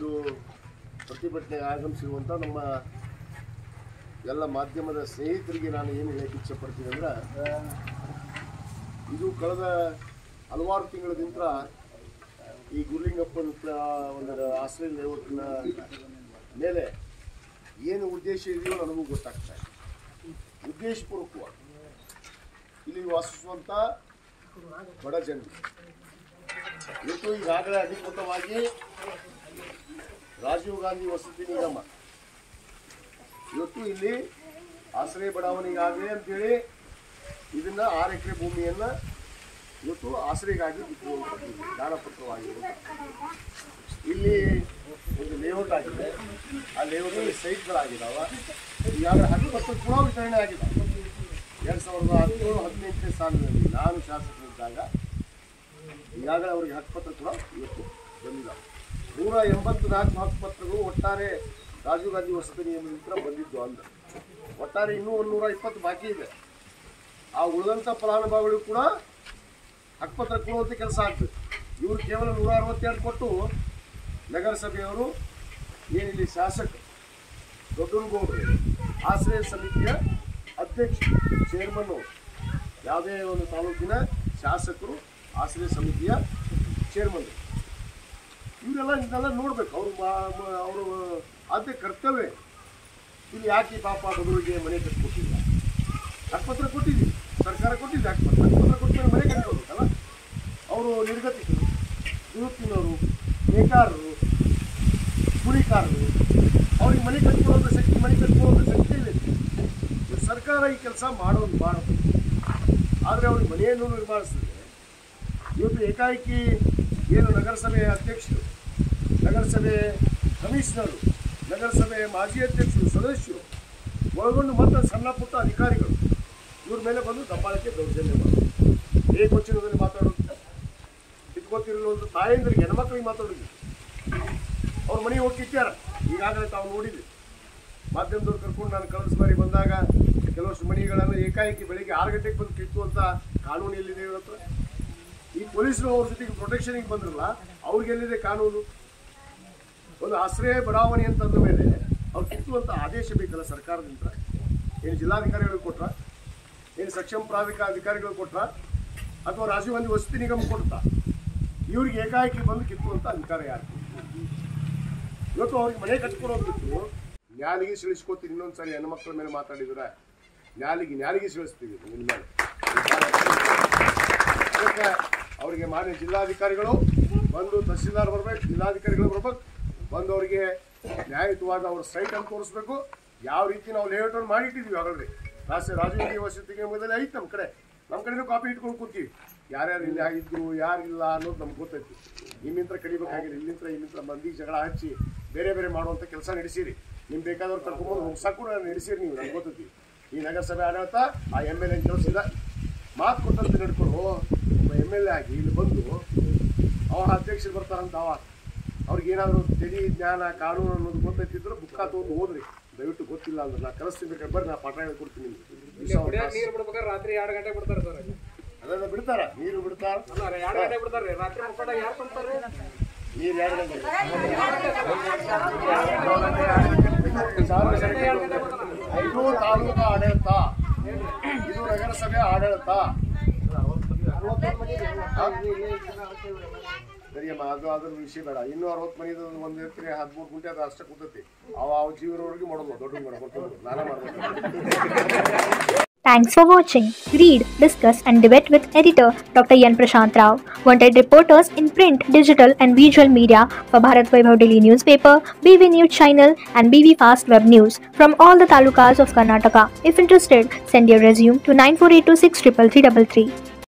ಒಂದು ಪ್ರತಿಭಟನೆಗೆ ಆಗಮಿಸಿರುವಂಥ ನಮ್ಮ ಎಲ್ಲ ಮಾಧ್ಯಮದ ಸ್ನೇಹಿತರಿಗೆ ನಾನು ಏನು ಹೇಳಕ್ಕೆ ಇಚ್ಛೆಪಡ್ತೀನಿ ಅಂದ್ರೆ ಇದು ಕಳೆದ ಹಲವಾರು ತಿಂಗಳದಿಂದ ಈ ಗುರ್ಲಿಂಗಪ್ಪನ ಪ್ರ- ಒಂದು ಆಶ್ರಯ ಲೇಔಟ್ನ ಮೇಲೆ ಏನು ಉದ್ದೇಶ ಇದೆಯೋ ನನಗೂ ಗೊತ್ತಾಗ್ತಾ ಇದೆ ಉದ್ದೇಶಪೂರ್ವಕವಾಗಿ ಇಲ್ಲಿ ವಾಸಿಸುವಂಥ ಬಡ ಜನರು ಇವತ್ತು ಈಗಾಗಲೇ ಅಧಿಕೃತವಾಗಿ ರಾಜೀವ್ ಗಾಂಧಿ ವಸತಿ ನಿಗಮ ಇವತ್ತು ಇಲ್ಲಿ ಆಶ್ರಯ ಬಡಾವಣೆಗಾಗಲಿ ಅಂತೇಳಿ ಇದನ್ನ ಆರು ಎಕರೆ ಭೂಮಿಯನ್ನ ಇವತ್ತು ಆಶ್ರಯಗಾಗಿ ಬಿಟ್ಟುಕೊಂಡಿದ್ದೀವಿ ದಾನಪತ್ರವಾಗಿರುವಂಥ ಇಲ್ಲಿ ಒಂದು ಲೇಔಟ್ ಆಗಿದೆ ಆ ಲೇಔಟಲ್ಲಿ ಸೈಟ್ಗಳಾಗಿದ್ದಾವ ಈಗಾಗಲೇ ಹಕ್ಕುಪತ್ರ ಕೂಡ ವಿತರಣೆ ಆಗಿದ್ದಾವೆ ಎರಡು ಸಾವಿರದ ಹದಿನೇಳು ಹದಿನೆಂಟನೇ ಸಾಲಿನಲ್ಲಿ ನಾನು ಶಾಸಕರಿದ್ದಾಗ ಈಗಾಗಲೇ ಅವರಿಗೆ ಹಕ್ಕುಪತ್ರ ಕೂಡ ಇವತ್ತು ಬಂದಿದ್ದಾವೆ ನೂರ ಎಂಬತ್ತು ನಾಲ್ಕು ಹಕ್ಕುಪತ್ರಗಳು ಒಟ್ಟಾರೆ ರಾಜೀವ್ ಗಾಂಧಿ ವಸತಿ ನಿಯಮದಿಂದ ಬಂದಿದ್ದು ಅಂದ್ರೆ ಒಟ್ಟಾರೆ ಇನ್ನೂ ಒಂದು ನೂರ ಇಪ್ಪತ್ತು ಬಾಕಿ ಇದೆ ಆ ಉಳಿದಂಥ ಫಲಾನುಭವಿಗಳು ಕೂಡ ಹಕ್ಕುಪತ್ರ ಕೊಡುವಂಥ ಕೆಲಸ ಆಗ್ತದೆ ಇವರು ಕೇವಲ ನೂರ ಅರವತ್ತೆರಡು ಕೊಟ್ಟು ನಗರಸಭೆಯವರು ಏನಿಲ್ಲಿ ಶಾಸಕ ದೊಡ್ಡನಗೌಡರು ಆಶ್ರಯ ಸಮಿತಿಯ ಅಧ್ಯಕ್ಷರು ಚೇರ್ಮನ್ ಅವರು ಯಾವುದೇ ಒಂದು ತಾಲೂಕಿನ ಶಾಸಕರು ಆಶ್ರಯ ಸಮಿತಿಯ ಚೇರ್ಮನ್ ಇವರೆಲ್ಲ ಇದನ್ನೆಲ್ಲ ನೋಡ್ಬೇಕು ಅವರು ಅವರು ಆದ್ಯ ಕರ್ತವ್ಯ ಇಲ್ಲಿ ಯಾಕೆ ಈ ಪಾಪ ಬಡವರಿಗೆ ಮನೆ ಕಟ್ಕೊಟ್ಟಿಲ್ಲ ಹಕ್ಕುಪತ್ರ ಕೊಟ್ಟಿದ್ದೀವಿ ಸರ್ಕಾರ ಕೊಟ್ಟಿದೆ ಹಕ್ಕುಪತ್ರ ಹಕ್ಕುಪತ್ರ ಕೊಟ್ಟಿದ್ರೆ ಮನೆ ಕಟ್ಕೋಬೇಕಲ್ಲ ಅವರು ನಿರ್ಗತಿಕರು ಯುವತಿನವರು ನೇಕಾರರು ಕೂಲಿಕಾರರು ಅವ್ರಿಗೆ ಮನೆ ಕಟ್ಕೊಳ್ಳೋಂಥ ಶಕ್ತಿ ಮನೆ ಕಟ್ಕೊಳ್ಳೋಂಥ ಶಕ್ತಿ ಇದೆ ಇದು ಸರ್ಕಾರ ಈ ಕೆಲಸ ಮಾಡೋದು ಮಾಡಬೇಕು ಆದರೆ ಅವ್ರಿಗೆ ಮನೆಯನ್ನು ನಿರ್ಮಾಣಿಸಿದ್ರೆ ಇವತ್ತು ಏಕಾಏಕಿ ಏನು ನಗರಸಭೆ ಅಧ್ಯಕ್ಷರು ನಗರಸಭೆ ಕಮಿಷನರು ನಗರಸಭೆ ಮಾಜಿ ಅಧ್ಯಕ್ಷರು ಸದಸ್ಯರು ಒಳಗೊಂಡು ಮತ್ತೆ ಸಣ್ಣ ಪುಟ್ಟ ಅಧಿಕಾರಿಗಳು ಇವ್ರ ಮೇಲೆ ಬಂದು ದಬ್ಬಾಳಿಕೆ ದೌರ್ಜನ್ಯ ಮಾಡೋದು ಏಕವಚನದಲ್ಲಿ ಮಾತಾಡೋದು ಇಟ್ಕೊತಿರಲು ಒಂದು ತಾಯಂದ್ರಿಗೆ ಹೆಣ್ಮಕ್ಳಿಗೆ ಮಾತಾಡೋದು ಅವ್ರ ಮನೆಗೆ ಹೋಗಿ ಕಿತ್ಯಾರ ಈಗಾಗಲೇ ತಾವು ನೋಡಿದ್ವಿ ಮಾಧ್ಯಮದವ್ರು ಕರ್ಕೊಂಡು ನಾನು ಕಳೆದ ಬಾರಿ ಬಂದಾಗ ಕೆಲವಷ್ಟು ಮನೆಗಳನ್ನು ಏಕಾಏಕಿ ಬೆಳಿಗ್ಗೆ ಆರು ಗಂಟೆಗೆ ಬಂದು ಕಿತ್ತು ಅಂತ ಕಾನೂನು ಎಲ್ಲಿದೆ ಇವ್ರ ಹತ್ರ ಈ ಪೊಲೀಸರು ಅವ್ರ ಜೊತೆಗೆ ಪ್ರೊಟೆಕ್ಷನ್ಗೆ ಬಂದ್ರಲ್ಲ ಅವ್ರಿಗೆ ಎಲ್ಲಿದೆ ಕಾನೂನು ಒಂದು ಆಶ್ರಯ ಬಡಾವಣೆ ಅಂತಂದ ಮೇಲೆ ಅವ್ರು ಕಿತ್ತುವಂಥ ಆದೇಶ ಬೇಕಲ್ಲ ಸರ್ಕಾರದಿಂದ ಏನು ಜಿಲ್ಲಾಧಿಕಾರಿಗಳು ಕೊಟ್ರ ಏನು ಸಕ್ಷಮ ಪ್ರಾಧಿಕಾರ ಅಧಿಕಾರಿಗಳು ಕೊಟ್ರ ಅಥವಾ ರಾಜೀವ್ ಗಾಂಧಿ ವಸತಿ ನಿಗಮ ಕೊಡ್ತಾ ಇವ್ರಿಗೆ ಏಕಾಏಕಿ ಬಂದು ಕಿತ್ತುವಂಥ ಅಧಿಕಾರ ಯಾರು ಇವತ್ತು ಅವ್ರಿಗೆ ಮನೆ ಕಟ್ಕೊಡೋದು ಬಿಟ್ಟು ನ್ಯಾಲಿಗೆ ಸಿಳಿಸ್ಕೋತೀವಿ ಇನ್ನೊಂದ್ಸರಿ ಹೆಣ್ಮಕ್ಳ ಮೇಲೆ ಮಾತಾಡಿದ್ರೆ ನ್ಯಾಲಿಗೆ ನ್ಯಾಲಿಗೆ ಸಿಳಿಸ್ತೀವಿ ನಿಮ್ಮ ಮೇಲೆ ಅದಕ್ಕೆ ಅವರಿಗೆ ಮಾನ್ಯ ಜಿಲ್ಲಾಧಿಕಾರಿಗಳು ಬಂದು ತಹಸೀಲ್ದಾರ್ ಬರ್ಬೇಕು ಜಿಲ್ಲಾಧಿಕಾರಿಗಳು ಬರ್ಬೇಕು ಬಂದು ಅವರಿಗೆ ನ್ಯಾಯಯುತವಾದ ಅವ್ರ ಸೈಟ್ ಅಂತ ತೋರಿಸ್ಬೇಕು ಯಾವ ರೀತಿ ನಾವು ಲೇಔಟ್ ಅನ್ನು ಮಾಡಿಟ್ಟಿದ್ವಿ ಆಗಲ್ರಿ ರಾಷ್ಟ್ರೀಯ ರಾಜೀವ್ ಗಾಂಧಿ ವಸತಿ ನಿಗಮದಲ್ಲಿ ಐತೆ ನಮ್ಮ ಕಡೆ ನಮ್ಮ ಕಡೆನೂ ಕಾಪಿ ಇಟ್ಕೊಂಡು ಕೂತೀವಿ ಯಾರ್ಯಾರು ಇಲ್ಲಿ ಆಗಿದ್ರು ಯಾರಿಲ್ಲ ಅನ್ನೋದು ನಮ್ಗೆ ಗೊತ್ತೈತಿ ನಿಮ್ಮಿಂತ್ರ ಕಡಿಬೇಕಾಗಿಲ್ಲ ಇಲ್ಲಿಂತ್ರ ಇಲ್ಲಿಂತ್ರ ಮಂದಿ ಜಗಳ ಹಚ್ಚಿ ಬೇರೆ ಬೇರೆ ಮಾಡುವಂಥ ಕೆಲಸ ನಡೆಸಿರಿ ನಿಮ್ಗೆ ಬೇಕಾದವ್ರು ಕರ್ಕೊಂಬೋದು ಹೋಗ್ಸಕ್ಕೂ ನಾನು ನಡೆಸಿರಿ ನೀವು ನಮ್ಗೆ ಗೊತ್ತೈತಿ ಈ ನಗರಸಭೆ ಆಡಳಿತ ಆ ಎಮ್ ಎಲ್ ಎನ್ ಕೆಲಸ ಇಲ್ಲ ಮಾತು ಕೊಟ್ಟಂತೆ ನಡ್ಕೊಂಡು ಒಬ್ಬ ಎಮ್ ಎಲ್ ಎ ಆಗಿ ಇಲ್ಲಿ ಬಂದು ಅವ ಅಧ್ಯಕ್ಷರು ಬರ್ತಾರಂತ ಅವ ಅವ್ರಿಗೆ ಏನಾದರೂ ತಿಳಿ ಜ್ಞಾನ ಕಾನೂನು ಅನ್ನೋದು ಗೊತ್ತೈತಿದ್ರು ಬುಕ್ಕ ತೊಗೊಂಡು ಓದ್ರಿ ದಯವಿಟ್ಟು ಗೊತ್ತಿಲ್ಲ ಅಂದ್ರೆ ನಾ ಕಲಿಸ್ತೀನಿ ಬೇಕಾದ್ರೆ ಬರ್ರಿ ನಾ ಪಾಠ ಹೇಳ್ಕೊಡ್ತೀನಿ ಇಲ್ಲಿ ಕುಡಿಯಕ್ ನೀರ್ ಬಿಡ್ಬೇಕಾದ್ರೆ ರಾತ್ರಿ ಎರಡು ಗಂಟೆ ಬಿಡ್ತಾರೆ ಸರ್ ಅದನ್ನ ಬಿಡ್ತಾರ ನೀರು ಬಿಡ್ತಾರ ಅಲ್ಲ ರೀ ಎರಡು ಗಂಟೆ ಬಿಡ್ತಾರೆ ರಾತ್ರಿ ಮುಕ್ಕಾಡ ಯಾರು ಕೊಡ್ತಾರೆ ನೀರು ಎರಡು ಗಂಟೆ ಇದು ತಾಲೂಕು ಆಡಳಿತ ಇದು ನಗರಸಭೆ ಆಡಳಿತ ಸರಿಯಮ್ಮ ಅದು ಅದ್ರ ವಿಷಯ ಬೇಡ ಇನ್ನೂ ಅರವತ್ತು ಮನಿದು ಒಂದು ಎಕರೆ ಹದಿಮೂರು ಗುಂಟೆ ಅದು ಅಷ್ಟೇ ಕೂತೈತಿ ಅವ ಅವ ಜೀವನವರೆಗೆ ಮಾಡೋದು ದೊಡ್ಡ ಮಾಡ್ಕೊಳ್ತಾರೆ ನಾನೇ ಮಾಡ್ಬೇಕು Thanks for watching. Read, discuss, and debate with editor Dr. Yan Prashant Rao. Wanted reporters in print, digital, and visual media for Bharat Vaibhav Daily newspaper, BV News channel, and BV Fast Web News from all the talukas of Karnataka. If interested, send your resume to 9482633333.